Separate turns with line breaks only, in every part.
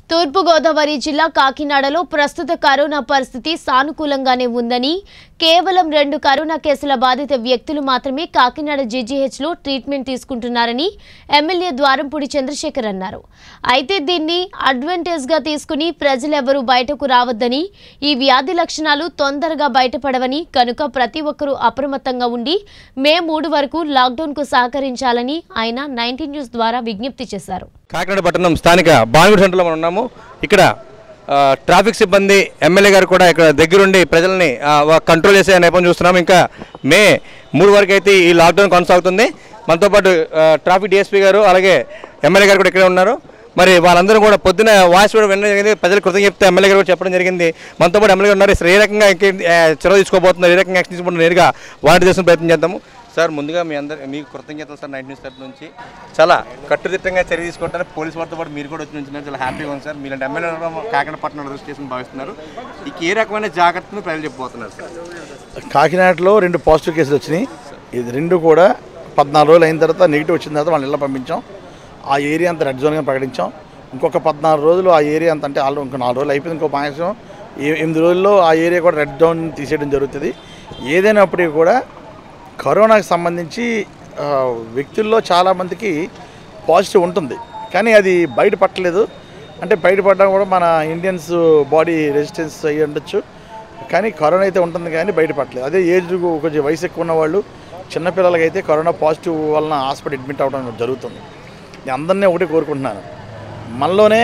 తూర్పుగోదావరి జిల్లా కాకినాడలో ప్రస్తుత కరోనా పరిస్థితి సానుకూలంగానే ఉందని కేవలం రెండు కరోనా కేసుల బాధిత వ్యక్తులు మాత్రమే కాకినాడ జీజీహెచ్లో ట్రీట్మెంట్ తీసుకుంటున్నారని ఎమ్మెల్యే ద్వారంపూడి చంద్రశేఖర్ అన్నారు అయితే దీన్ని అడ్వాంటేజ్గా తీసుకుని ప్రజలెవరూ బయటకు రావద్దని ఈ వ్యాధి లక్షణాలు తొందరగా బయటపడవని కనుక ప్రతి ఒక్కరూ అప్రమత్తంగా ఉండి మే మూడు వరకు లాక్డౌన్కు సహకరించాలని ఆయన నైన్టీన్ న్యూస్ ద్వారా విజ్ఞప్తి చేశారు
కాకినాడ పట్టణం స్థానిక బాన్గుడి సెంటర్లో మనం ఉన్నాము ఇక్కడ ఆ, ట్రాఫిక్ సిబ్బంది ఎమ్మెల్యే గారు కూడా ఇక్కడ దగ్గరుండి ప్రజల్ని ఆ, వా- కంట్రోల్ చేసే నేపథ్యం చూస్తున్నాం ఇంకా మే మూడు వరకు అయితే ఈ లాక్డౌన్ కొనసాగుతుంది మనతో పాటు ఆ, ట్రాఫిక్ డిఎస్పీ గారు అలాగే ఎమ్మెల్యే గారు కూడా ఇక్కడే ఉన్నారు మరి వాళ్ళందరూ కూడా పొద్దున వాయిస్ కూడా వినడం జరిగింది ప్రజలు కృతజ్ఞత చెప్తే ఎమ్మెల్యే గారు కూడా చెప్పడం జరిగింది మనతో పాటు ఎమ్మెల్యే గారు ఉన్నారు అసలు ఏ రకంగా ఇంకే ఆ, చొరవ తీసుకోబోతున్నారు ఏ రకంగా యాక్షన్ తీసుకుంటున్నారు నేరుగా వాటి చేసిన ప్రయత్నం చేద్దాము సార్ ముందుగా మీ అందరి మీకు కృతజ్ఞతలు సార్ నైన్టీన్ తరఫు నుంచి చాలా కట్టుదిట్టంగా చర్య తీసుకుంటారు పోలీస్ వారితో పాటు మీరు కూడా వచ్చి నుంచున్నారు చాలా హ్యాపీగా ఉంది సార్ మీలాంటి ఎమ్మెల్యే కాకినాడ పట్టణం అరెస్ట్ చేసి భావిస్తున్నారు ఇక ఏ రకమైన జాగ్రత్తలు ప్రజలు చెప్పబోతున్నారు సార్
కాకినాడలో రెండు పాజిటివ్ కేసులు వచ్చినాయి ఇది రెండు కూడా పద్నాలుగు రోజులు అయిన తర్వాత నెగిటివ్ వచ్చిన తర్వాత వాళ్ళని ఇళ్ళ పంపించాం ఆ ఏరియా అంతా రెడ్ జోన్గా ప్రకటించాం ఇంకొక పద్నాలుగు రోజులు ఆ ఏరియా అంతా అంటే ఆల్రెడీ ఇంకో నాలుగు రోజులు అయిపోయింది ఇంకో మాక్సిమం ఏ- ఎనిమిది రోజుల్లో ఆ ఏరియా కూడా రెడ్ జోన్ తీసేయడం జరుగుతుంది ఏదైనప్పటికీ కూడా కరోనాకి సంబంధించి ఆ, వ్యక్తుల్లో చాలామందికి పాజిటివ్ ఉంటుంది కానీ అది బయటపట్టలేదు అంటే బయటపడడం కూడా మన ఇండియన్స్ బాడీ రెసిస్టెన్స్ అయ్యి ఉండొచ్చు కానీ కరోనా అయితే ఉంటుంది కానీ బయటపడలేదు అదే ఏజ్ కొంచెం వయసు ఎక్కువ ఉన్న వాళ్ళు చిన్నపిల్లలకి అయితే కరోనా పాజిటివ్ వలన హాస్పిటల్ అడ్మిట్ అవ్వడం జరుగుతుంది నేను అందరినీ ఒకటే కోరుకుంటున్నాను మనలోనే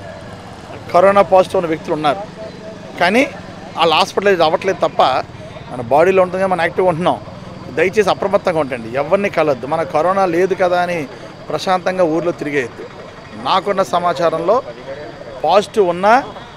కరోనా పాజిటివ్ ఉన్న వ్యక్తులు ఉన్నారు కానీ వాళ్ళు హాస్పిటలైజ్ అవ్వట్లేదు తప్ప మన బాడీలో ఉంటుంది కదా, మనం యాక్టివ్గా ఉంటున్నాం దయచేసి అప్రమత్తంగా ఉండండి ఎవరిని కలవద్దు మన కరోనా లేదు కదా అని ప్రశాంతంగా ఊర్లో తిరిగేయద్దు నాకున్న సమాచారంలో పాజిటివ్ ఉన్నా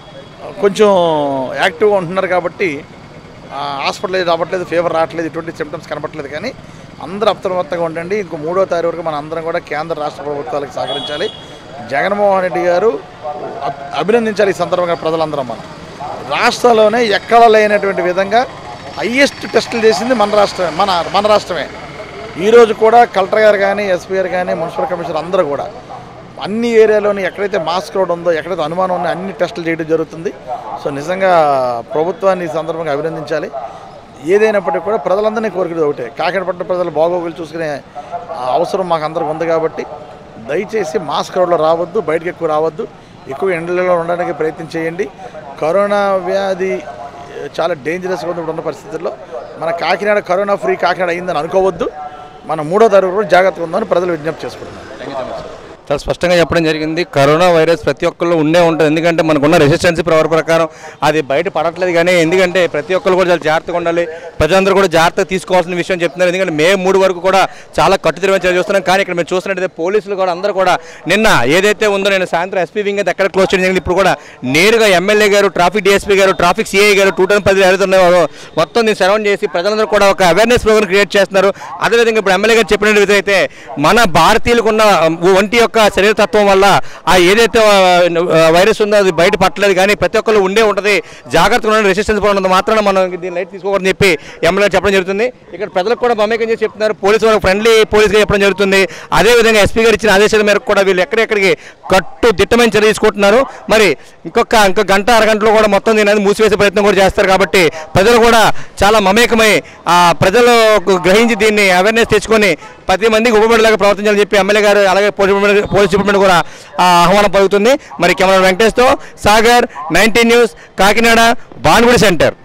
కొంచెం యాక్టివ్గా ఉంటున్నారు కాబట్టి హాస్పిటలైజ్ అవ్వట్లేదు ఫీవర్ రావట్లేదు ఇటువంటి సిమ్టమ్స్ కనపట్లేదు కానీ అందరూ అప్రమత్తంగా ఉండండి ఇంకో మూడో తారీఖు వరకు మన అందరం కూడా కేంద్ర రాష్ట్ర ప్రభుత్వాలకు సహకరించాలి జగన్మోహన్ రెడ్డి గారు అబ్- అభినందించాలి ఈ సందర్భంగా ప్రజలందరం మనం రాష్ట్రంలోనే ఎక్కడ లేనటువంటి విధంగా హయ్యెస్ట్ టెస్టులు చేసింది మన రాష్ట్రమే మన మన రాష్ట్రమే ఈరోజు కూడా కలెక్టర్ గారు కానీ ఎస్పీ గారు కానీ మున్సిపల్ కమిషనర్ అందరూ కూడా అన్ని ఏరియాలోని ఎక్కడైతే మాస్ క్రౌడ్ ఉందో ఎక్కడైతే అనుమానం ఉందో అన్ని టెస్టులు చేయడం జరుగుతుంది సో నిజంగా ప్రభుత్వాన్ని ఈ సందర్భంగా అభినందించాలి ఏదైనప్పటికీ కూడా ప్రజలందరినీ కోరుకునేది ఒకటే కాకినాడ పట్టణ ప్రజలు బాగోగులు చూసుకునే ఆ అవసరం మాకు అందరికి ఉంది కాబట్టి దయచేసి మాస్ క్రౌడ్లో రావద్దు బయటకు ఎక్కువ రావద్దు ఎక్కువ ఎండలలో ఉండడానికి ప్రయత్నం చేయండి కరోనా వ్యాధి చాలా డేంజరస్గా ఉంది ఇప్పుడు ఉన్న పరిస్థితుల్లో మన కాకినాడ కరోనా ఫ్రీ కాకినాడ అయిందని అనుకోవద్దు మన మూడో తారీఖు కూడా జాగ్రత్తగా ఉందని ప్రజలు విజ్ఞప్తి చేసుకుంటున్నారు
చాలా స్పష్టంగా చెప్పడం జరిగింది కరోనా వైరస్ ప్రతి ఒక్కళ్ళు ఉండే ఉంటుంది ఎందుకంటే మనకున్న రెసిస్టెన్సీ పవర్ ప్రకారం అది బయట పడట్లేదు కానీ ఎందుకంటే ప్రతి ఒక్కళ్ళు కూడా చాలా జాగ్రత్తగా ఉండాలి ప్రజలందరూ కూడా జాగ్రత్త తీసుకోవాల్సిన విషయం చెప్తున్నారు ఎందుకంటే మే మూడు వరకు కూడా చాలా కట్టుదిరమైన చర్య చూస్తున్నాం కానీ ఇక్కడ మేము చూస్తున్నట్టయితే పోలీసులు కూడా అందరూ కూడా నిన్న ఏదైతే ఉందో నేను సాయంత్రం ఎస్పీ వింగ్ అయితే ఎక్కడ క్లోజ్ చేయడం జరిగింది ఇప్పుడు కూడా నేరుగా ఎమ్మెల్యే గారు ట్రాఫిక్ డిఎస్పీ గారు ట్రాఫిక్ సిఐ గారు టూ టౌన్ పది ఎవరైతే ఉన్నారో మొత్తం దీన్ని సరౌండ్ చేసి ప్రజలందరూ కూడా ఒక అవేర్నెస్ ప్రోగ్రామ్ క్రియేట్ చేస్తున్నారు అదేవిధంగా ఇప్పుడు ఎమ్మెల్యే గారు చెప్పిన విధంగా అయితే మన భారతీయులకు ఉన్న ఒంటి యొక్క శరీరతత్వం వల్ల ఆ ఏదైతే ఆ, వైరస్ ఉందో అది బయట పట్టలేదు కానీ ప్రతి ఒక్కరు ఉండే ఉంటుంది జాగ్రత్తగా ఉండండి రెసిస్టెన్స్ ఉన్నంత మాత్రాన మనం దీన్ని లైట్ తీసుకోకూడదని చెప్పి ఎమ్మెల్యే చెప్పడం జరుగుతుంది ఇక్కడ ప్రజలకు కూడా మమేకం చేసి చెప్తున్నారు పోలీసు వాళ్ళకి ఫ్రెండ్లీ పోలీస్గా చెప్పడం జరుగుతుంది అదేవిధంగా ఎస్పీ గారు ఇచ్చిన ఆదేశాల మేరకు కూడా వీళ్ళు ఎక్కడెక్కడికి కట్టు దిట్టమైన చర్య తీసుకుంటున్నారు మరి ఇంకొక ఇంకొక గంట అరగంటలో కూడా మొత్తం దీని అనేది మూసివేసే ప్రయత్నం కూడా చేస్తారు కాబట్టి ప్రజలు కూడా చాలా మమేకమై ఆ ప్రజలు గ్రహించి దీన్ని అవేర్నెస్ తెచ్చుకొని పది మందికి ఉపయోగపడేలాగా ప్రవర్తించాలని చెప్పి ఎమ్మెల్యే గారు అలాగే పోలీస్ డిపార్ట్మెంట్- పోలీస్ డిపార్ట్మెంట్ కూడా ఆ, ఆహ్వానం పలుకుతుంది మరి కెమెరా వెంకటేష్తో Sagar nineteen news Kakinada Bhanugudi centre